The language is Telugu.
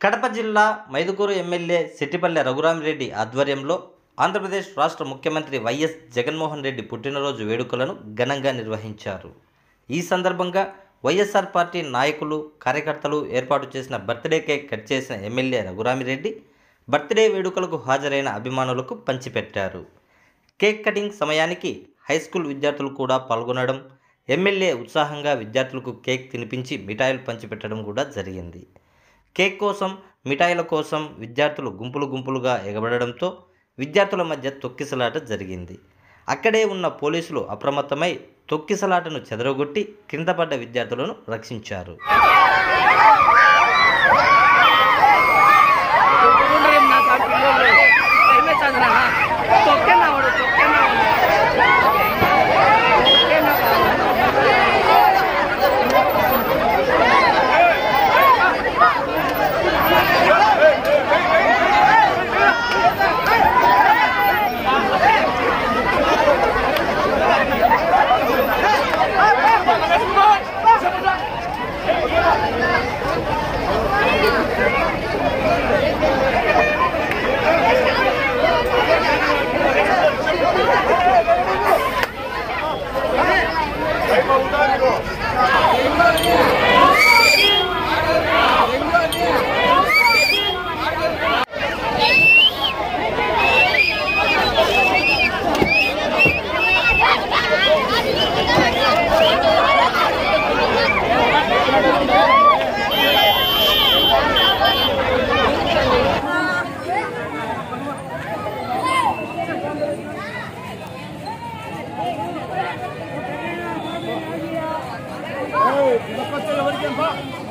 కడప జిల్లా మైదుకూరు ఎమ్మెల్యే సిట్టిపల్లె రఘురామిరెడ్డి ఆధ్వర్యంలో ఆంధ్రప్రదేశ్ రాష్ట్ర ముఖ్యమంత్రి వైఎస్ జగన్మోహన్ రెడ్డి పుట్టినరోజు వేడుకలను ఘనంగా నిర్వహించారు ఈ సందర్భంగా వైఎస్ఆర్ పార్టీ నాయకులు కార్యకర్తలు ఏర్పాటు చేసిన బర్త్డే కేక్ కట్ చేసిన ఎమ్మెల్యే రఘురామిరెడ్డి బర్త్డే వేడుకలకు హాజరైన అభిమానులకు పంచిపెట్టారు కేక్ కటింగ్ సమయానికి హై స్కూల్ విద్యార్థులు కూడా పాల్గొనడం ఎమ్మెల్యే ఉత్సాహంగా విద్యార్థులకు కేక్ తినిపించి మిఠాయిలు పంచిపెట్టడం కూడా జరిగింది కేక్ కోసం మిఠాయిల కోసం విద్యార్థులు గుంపులు గుంపులుగా ఎగబడడంతో విద్యార్థుల మధ్య తొక్కిసలాట జరిగింది అక్కడే ఉన్న పోలీసులు అప్రమత్తమై తొక్కిసలాటను చెదరగొట్టి కింద పడ్డ విద్యార్థులను రక్షించారు ಕುಂಡ್ರಿ ನಾ ಸಾಕು ಇಲ್ಲೋಗ್ರಿ. ಕಡಿಮೆ ಚಂದ್ರ ತೊಕ್ಕೆ ನಾವು ತೊಕ್ಕೆ ನಾವು ತೊಕ್ಕೆ ನಾವು ఎవరికి